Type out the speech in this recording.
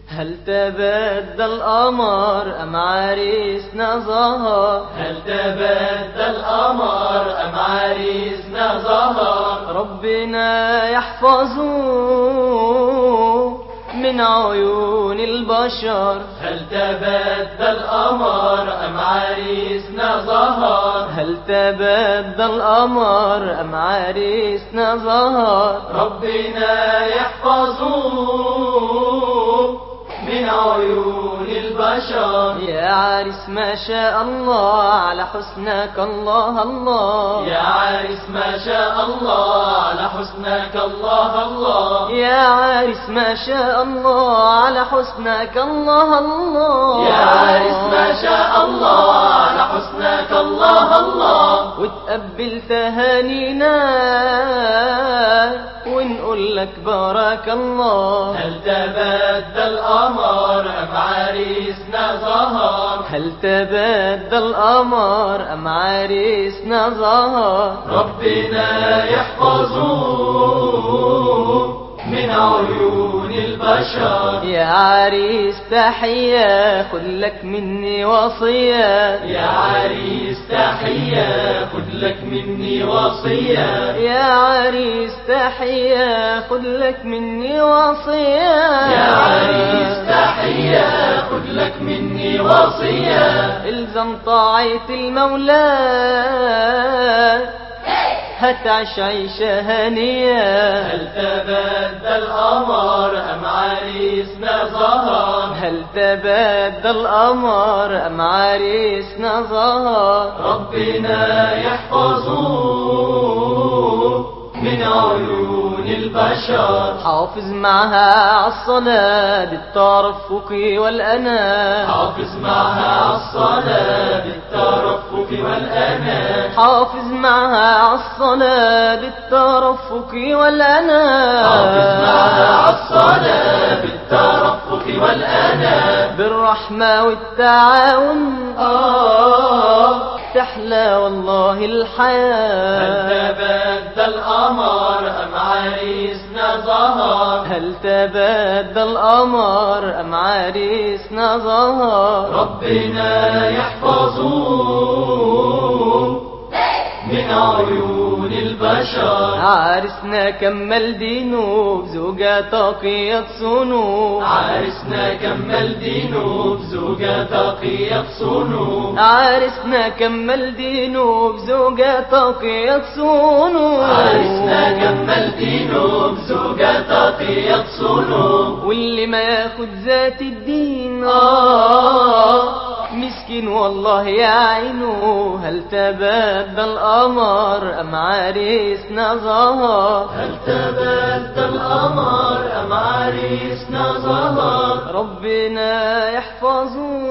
هل تبدى القمر أم عريسنا ظهر هل تبدى القمر أم عريسنا ظهر ربنا يحفظه من عيون البشر هل تبدى القمر أم عريسنا ظهر هل تبدى القمر أم عريسنا ظهر ربنا يحفظه من عيون البشر يا عريس ما شاء الله على حسنك الله الله يا عريس ما شاء الله على حسنك الله الله يا عريس ما شاء الله على حسنك الله الله يا عريس ما شاء الله على حسنك الله الله وتقبل تهانينا ونقول لك بارك الله هل تبدى القمر أم عريسنا ظهر هل تبدى القمر أم عريسنا ظهر ربنا يحفظه من عيون البشر يا عريس تحية خذ لك مني وصية يا عريس تحية خذ لك مني وصية يا عريس تحية خذ لك مني وصية يا عريس تحية خذ لك مني وصية الزم طاعة المولى هتعش عيشة هنية هل تبدى القمر أم عريسنا ظهر هل تبدى القمر أم عريسنا ظهر ربنا يحفظه من عيون البشر حافظ معها عالصلاة بالترفق والأنا حافظ معها عالصلاة بالترفق والأنا حافظ معها عالصلاة بالترفق والأنا حافظ معها عالصلاة بالترفق والأنا بالرحمة والتعاون آه تحلى والله هل الحياة تبدى القمر أم عريسنا ظهر هل تبدى القمر أم عريسنا ظهر ربنا يحفظه من عيون البشر عرسنا كمل دينه بزوجة تقية صنوع عرسنا كمل دينه بزوجة تقية صنوع عرسنا كمل دينه بزوجة تقية صنوع عرسنا كمل دينه بزوجة تقية صنوع واللي ما ياخد ذات الدين آه مسكين والله يا عينه هل تبدى القمر أم عريسنا ظهر هل تبدى القمر أم عريسنا ظهر ربنا يحفظه